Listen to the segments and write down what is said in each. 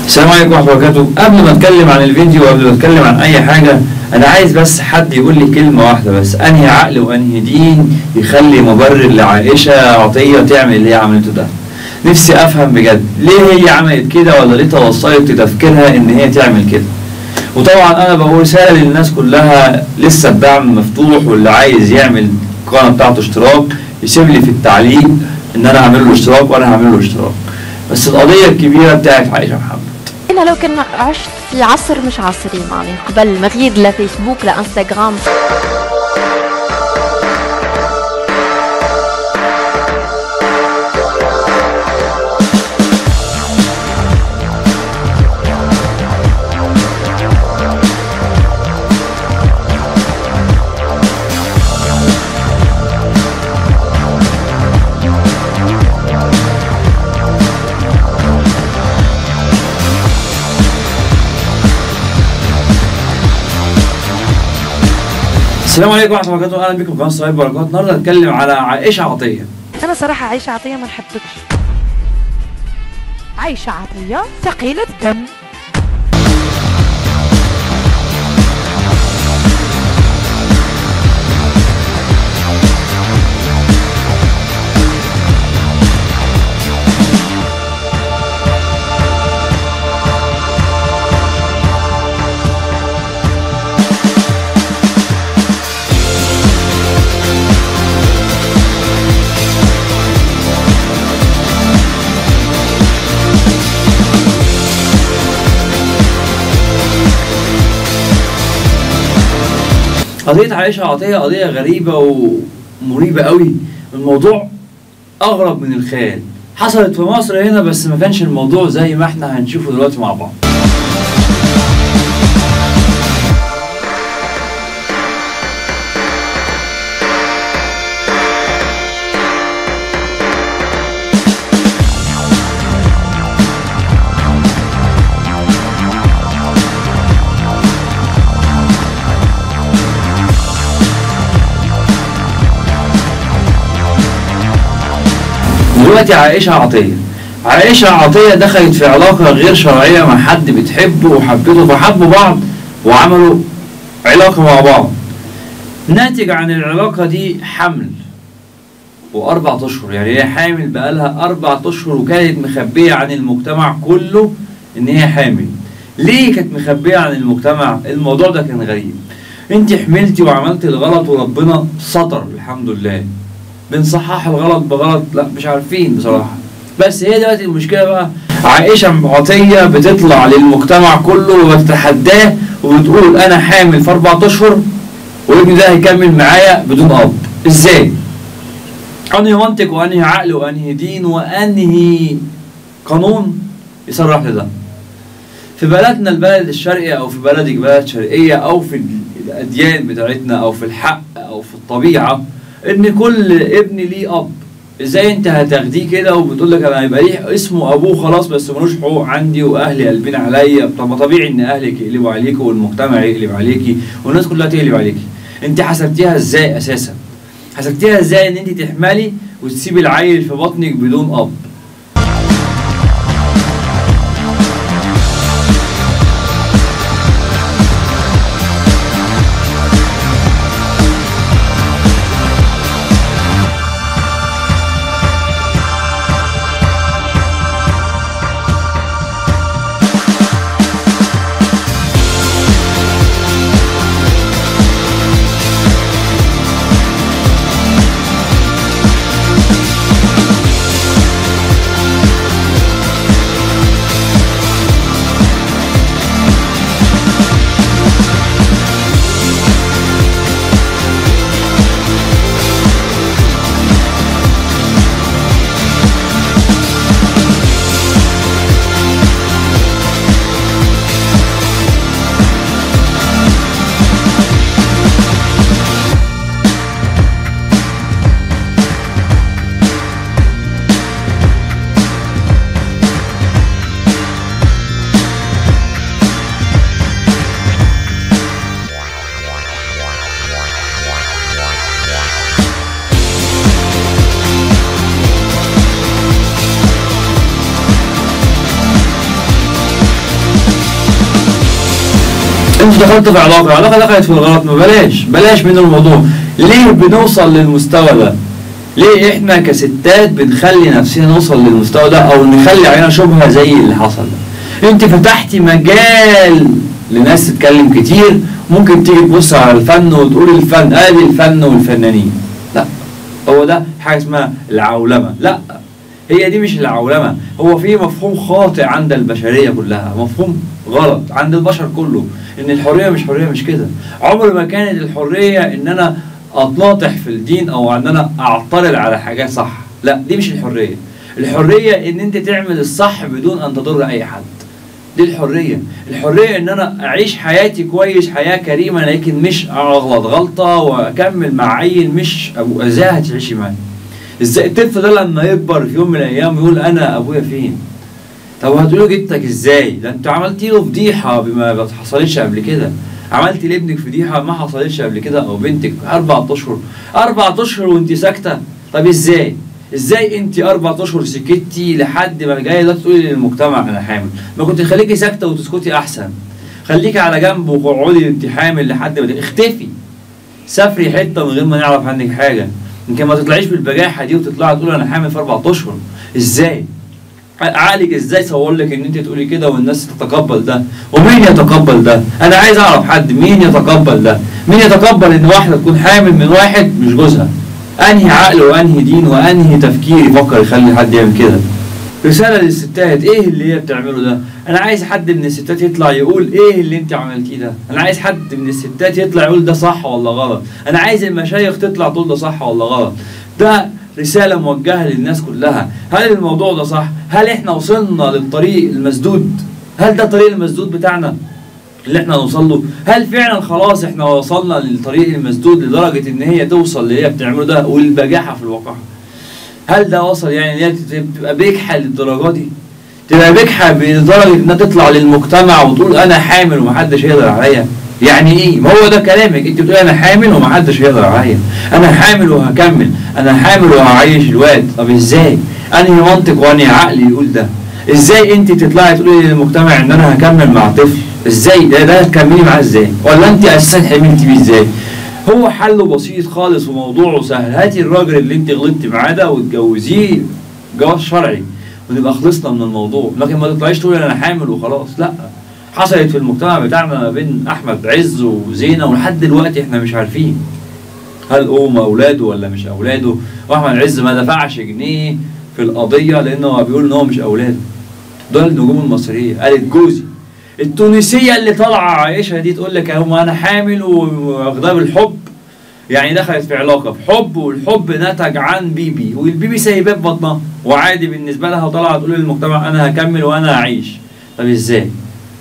السلام عليكم ورحمة الله وبركاته قبل ما اتكلم عن الفيديو وقبل ما اتكلم عن اي حاجة انا عايز بس حد يقول لي كلمة واحدة بس انهي عقل وانهي دين يخلي مبرر لعائشة عطية تعمل اللي هي عملته ده نفسي افهم بجد ليه هي عملت كده ولا ليه توصلت لتفكيرها ان هي تعمل كده وطبعا انا بقول رسالة للناس كلها لسه الدعم مفتوح واللي عايز يعمل القناة بتاعته اشتراك يسيب لي في التعليق ان انا هعمل له اشتراك وانا هعمل له اشتراك بس القضية الكبيرة بتاعت عائشة محمد انا لو كنا عشت في عصر مش عصري يعني قبل ما غير لا فيسبوك لا انستغرام السلام عليكم ورحمة الله وبركاته اهلا بكم في قناة صهيب بركات النهارده هنتكلم على عائشة عطية انا صراحه عايشه عطيه ما نحبكش عايشه عطيه ثقيله الدم قضية عائشة عطية قضية غريبة ومريبة قوي الموضوع أغرب من الخيال حصلت في مصر هنا بس ما كانش الموضوع زي ما احنا هنشوفه دلوقتي مع بعض دلوقتي عائشة عطية عائشة عطية دخلت في علاقة غير شرعية مع حد بتحبه وحبته فحبوا بعض وعملوا علاقة مع بعض ناتج عن العلاقة دي حمل وأربع أشهر يعني هي حامل بقالها أربع أشهر وكانت مخبية عن المجتمع كله إن هي حامل ليه كانت مخبية عن المجتمع الموضوع ده كان غريب انت حملتي وعملتي الغلط وربنا ستر الحمد لله بنصحح الغلط بغلط لا مش عارفين بصراحه بس هي دلوقتي المشكله بقى عائشه عطيه بتطلع للمجتمع كله وبتتحداه وبتقول انا حامل في اربع اشهر وابني ده هيكمل معايا بدون اب ازاي؟ انهي منطق وانهي عقل وانهي دين وانهي قانون يصرح لده في بلدنا البلد الشرقي او في بلدك بلد شرقيه او في الاديان بتاعتنا او في الحق او في الطبيعه ان كل ابن ليه اب ازاي انت هتاخديه كده وبتقول لك انا هيبقى ليه اسمه ابوه خلاص بس ملوش حقوق عندي واهلي قلبين عليا طب ما طبيعي ان اهلك يقلبوا عليكي والمجتمع يقلب عليكي والناس كلها تقلب عليكي انت حسبتيها ازاي اساسا حسبتيها ازاي ان انت تحملي وتسيبي العيل في بطنك بدون اب انتوا دخلتوا في علاقه علاقه دخلت في الغلط ما بلاش بلاش من الموضوع ليه بنوصل للمستوى ده ليه احنا كستات بنخلي نفسنا نوصل للمستوى ده او نخلي علينا شبهه زي اللي حصل ده انت فتحتي مجال لناس تتكلم كتير ممكن تيجي تبص على الفن وتقول الفن ادي الفن والفنانين لا هو ده حاجه اسمها العولمه لا هي دي مش العولمه هو في مفهوم خاطئ عند البشريه كلها مفهوم غلط عند البشر كله ان الحريه مش حريه مش كده عمر ما كانت الحريه ان انا اتناطح في الدين او ان انا اعترض على حاجات صح لا دي مش الحريه الحريه ان انت تعمل الصح بدون ان تضر اي حد دي الحريه الحريه ان انا اعيش حياتي كويس حياه كريمه لكن مش اغلط غلطه واكمل مع عيل مش ابو ازاي هتعيشي معاه ازاي الطفل ده لما يكبر في يوم من الايام يقول انا ابويا فين طب هتقولوا جبتك ازاي ده انت عملتي له فضيحه بما ما حصلتش قبل كده عملتي لابنك فضيحه ما حصلتش قبل كده او بنتك اربع اشهر اربع اشهر وانت ساكته طب ازاي ازاي انت اربع اشهر سكتي لحد ما جايه ده تقولي للمجتمع انا حامل ما كنت خليكي ساكته وتسكتي احسن خليكي على جنب وقعدي انت حامل لحد ما اختفي سافري حته من غير ما نعرف عنك حاجه يمكن ما تطلعيش بالبجاحه دي وتطلعي تقول انا حامل في اربع اشهر ازاي عقلك ازاي صور لك ان انت تقولي كده والناس تتقبل ده ومين يتقبل ده انا عايز اعرف حد مين يتقبل ده مين يتقبل ان واحده تكون حامل من واحد مش جوزها انهي عقل وانهي دين وانهي تفكير يفكر يخلي حد يعمل كده رساله للستات ايه اللي هي بتعمله ده انا عايز حد من الستات يطلع يقول ايه اللي انت عملتيه ده انا عايز حد من الستات يطلع يقول ده صح ولا غلط انا عايز المشايخ تطلع تقول ده صح ولا غلط ده رسالة موجهة للناس كلها هل الموضوع ده صح هل احنا وصلنا للطريق المسدود هل ده الطريق المسدود بتاعنا اللي احنا نوصل له هل فعلا خلاص احنا وصلنا للطريق المسدود لدرجة ان هي توصل اللي هي بتعمله ده والبجاحة في الواقع هل ده وصل يعني ان هي تبقى بجحة للدرجة دي تبقى بجحة لدرجة انها تطلع للمجتمع وتقول انا حامل ومحدش يقدر عليا يعني ايه ما هو ده كلامك انت بتقول انا حامل ومحدش يقدر عليا انا حامل وهكمل انا حامل وهعيش الواد طب ازاي انهي منطق وانهي عقل يقول ده ازاي انت تطلعي تقولي للمجتمع ان انا هكمل مع طفل ازاي ده ده هتكملي معاه ازاي ولا انت اساسا حملتي بيه ازاي هو حله بسيط خالص وموضوعه سهل هاتي الراجل اللي انت غلطتي معاه ده وتجوزيه جواز شرعي ونبقى خلصنا من الموضوع لكن ما تطلعيش تقولي انا حامل وخلاص لا حصلت في المجتمع بتاعنا ما بين احمد عز وزينه ولحد دلوقتي احنا مش عارفين هل هم اولاده ولا مش اولاده واحمد عز ما دفعش جنيه في القضيه لانه هو بيقول ان هو مش اولاده دول النجوم المصريه قالت جوزي التونسيه اللي طالعه عايشه دي تقول لك هم انا حامل واخدها بالحب يعني دخلت في علاقه بحب والحب نتج عن بيبي والبيبي سايباه في بطنها وعادي بالنسبه لها طالعه تقول للمجتمع انا هكمل وانا هعيش طب ازاي؟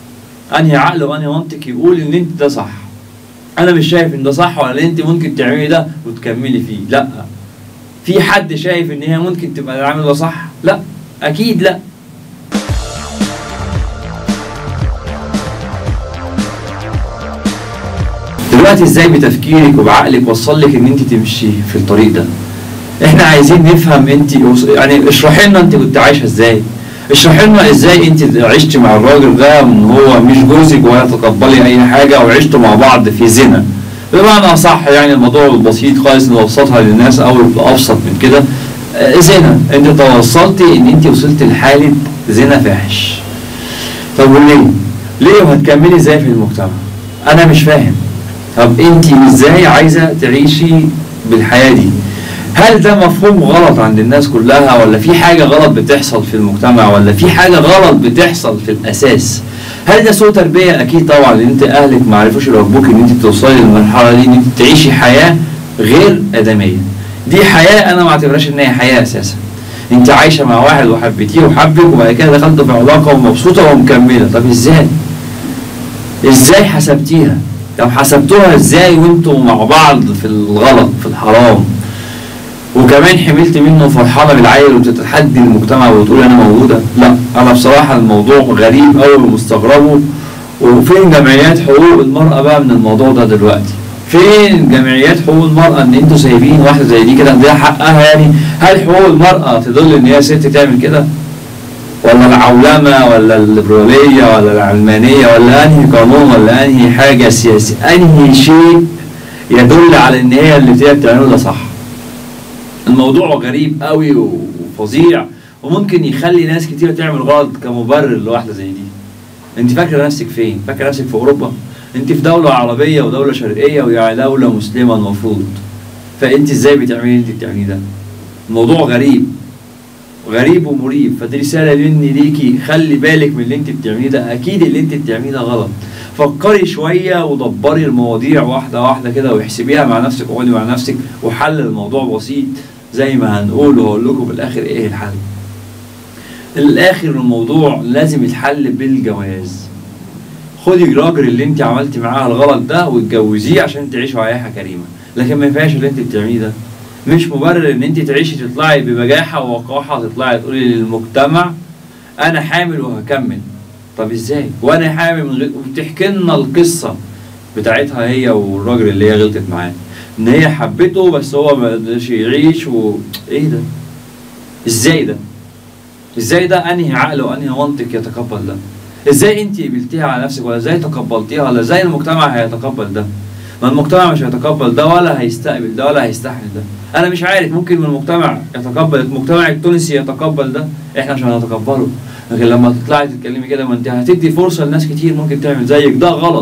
انهي عقل وانهي منطق يقول ان انت ده صح انا مش شايف ان ده صح ولا انت ممكن تعملي ده وتكملي فيه لا في حد شايف ان هي ممكن تبقى العامل ده صح لا اكيد لا دلوقتي ازاي بتفكيرك وبعقلك وصل لك ان انت تمشي في الطريق ده احنا عايزين نفهم انت يعني اشرحي لنا انت كنت عايشه ازاي اشرحي لنا ازاي انت عشتي مع الراجل ده ان هو مش جوزك ولا تقبلي اي حاجه وعشتوا مع بعض في زنا بمعنى صح يعني الموضوع البسيط خالص نبسطها للناس او ابسط من كده آه، زنا انت توصلتي ان انت وصلت لحاله زنا فاحش طب وليه؟ ليه وهتكملي ازاي في المجتمع؟ انا مش فاهم طب انت ازاي عايزه تعيشي بالحياه دي؟ هل ده مفهوم غلط عند الناس كلها ولا في حاجة غلط بتحصل في المجتمع ولا في حاجة غلط بتحصل في الأساس هل ده سوء تربية أكيد طبعا لأن أنت أهلك ما عرفوش يربوك إن أنت توصلي للمرحلة دي إن أنت تعيشي حياة غير آدمية دي حياة أنا ما اعتبرهاش إن هي حياة أساسا أنت عايشة مع واحد وحبيتيه وحبك وبعد كده دخلت في علاقة ومبسوطة ومكملة طب إزاي؟ إزاي حسبتيها؟ طب حسبتوها إزاي وأنتوا مع بعض في الغلط في الحرام؟ وكمان حملت منه فرحانه بالعيل وتتحدي المجتمع وتقول انا موجوده لا انا بصراحه الموضوع غريب قوي ومستغربه وفين جمعيات حقوق المراه بقى من الموضوع ده دلوقتي فين جمعيات حقوق المراه ان انتوا سايبين واحده زي دي كده ده حقها يعني هل حقوق المراه تدل ان هي ست تعمل كده ولا العولمة ولا الليبرالية ولا العلمانية ولا أنهي قانون ولا أنهي حاجة سياسية أنهي شيء يدل على إن هي اللي هي بتعمله ده صح الموضوع غريب قوي وفظيع وممكن يخلي ناس كتير تعمل غلط كمبرر لواحدة زي دي انت فاكرة نفسك فين؟ فاكرة نفسك في أوروبا؟ انت في دولة عربية ودولة شرقية ويعني دولة مسلمة المفروض فانت ازاي بتعملي اللي انت بتعمليه ده؟ الموضوع غريب غريب ومريب فدي رسالة مني ليكي خلي بالك من اللي انت بتعمليه ده اكيد اللي انت بتعمليه ده غلط فكري شوية ودبري المواضيع واحدة واحدة كده واحسبيها مع نفسك اقعدي مع نفسك وحل الموضوع بسيط زي ما هنقول وهقول لكم في الاخر ايه الحل الاخر الموضوع لازم يتحل بالجواز خدي الراجل اللي انت عملتي معاه الغلط ده واتجوزيه عشان تعيشوا حياه كريمه لكن ما ينفعش اللي انت بتعمليه ده مش مبرر ان انت تعيشي تطلعي ببجاحه ووقاحه تطلعي تقولي للمجتمع انا حامل وهكمل طب ازاي وانا حامل من غير وبتحكي لنا القصه بتاعتها هي والراجل اللي هي غلطت معاه ان هي حبته بس هو ما قدرش يعيش و ايه ده ازاي ده ازاي ده انهي عقل وانهي منطق يتقبل ده ازاي انت قبلتيها على نفسك ولا ازاي تقبلتيها ولا ازاي المجتمع هيتقبل ده ما المجتمع مش هيتقبل ده ولا هيستقبل ده ولا هيستحمل ده انا مش عارف ممكن من المجتمع يتقبل المجتمع التونسي يتقبل ده احنا مش هنتقبله لكن لما تطلعي تتكلمي كده ما انت هتدي فرصه لناس كتير ممكن تعمل زيك ده غلط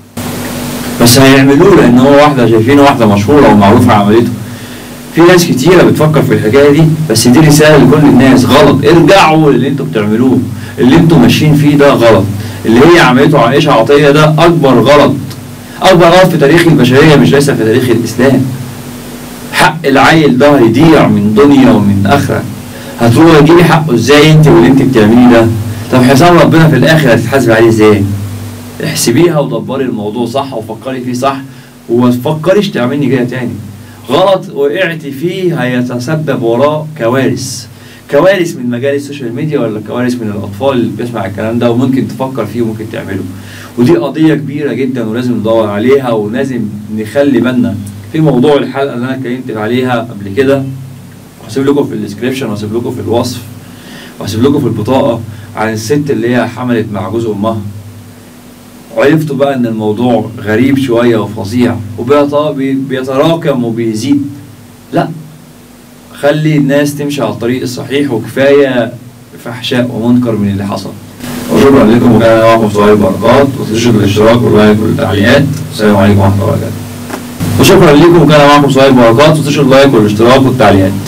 بس هيعملوه لان هو واحده شايفينه واحده مشهوره ومعروفه عملته في ناس كتيرة بتفكر في الحكاية دي بس دي رسالة لكل الناس غلط ارجعوا للي انتوا بتعملوه اللي انتوا ماشيين فيه ده غلط اللي هي عملته عائشة عطية ده أكبر غلط أكبر غلط في تاريخ البشرية مش ليس في تاريخ الإسلام حق العيل ده هيضيع من دنيا ومن آخرة هتروحي تجيبي حقه ازاي انت واللي انت بتعمليه ده طب حساب ربنا في الآخر هتتحاسب عليه ازاي احسبيها ودبري الموضوع صح وفكري فيه صح وما تفكريش تعملي كده تاني غلط وقعتي فيه هيتسبب وراه كوارث كوارث من مجال السوشيال ميديا ولا كوارث من الاطفال اللي بيسمع الكلام ده وممكن تفكر فيه وممكن تعمله ودي قضيه كبيره جدا ولازم ندور عليها ولازم نخلي بالنا في موضوع الحلقه اللي انا اتكلمت عليها قبل كده هسيب لكم في الديسكربشن وهسيب لكم في الوصف وهسيب لكم في البطاقه عن الست اللي هي حملت مع جوز امها عرفتوا بقى ان الموضوع غريب شويه وفظيع وبيتراكم وبيزيد لا خلي الناس تمشي على الطريق الصحيح وكفايه فحشاء ومنكر من اللي حصل وشكرا لكم وكان معكم صهيب بركات وتشكر الاشتراك واللايك والتعليقات السلام عليكم ورحمه الله وبركاته وشكرا لكم وكان معكم صهيب بركات وتشكر اللايك والاشتراك والتعليقات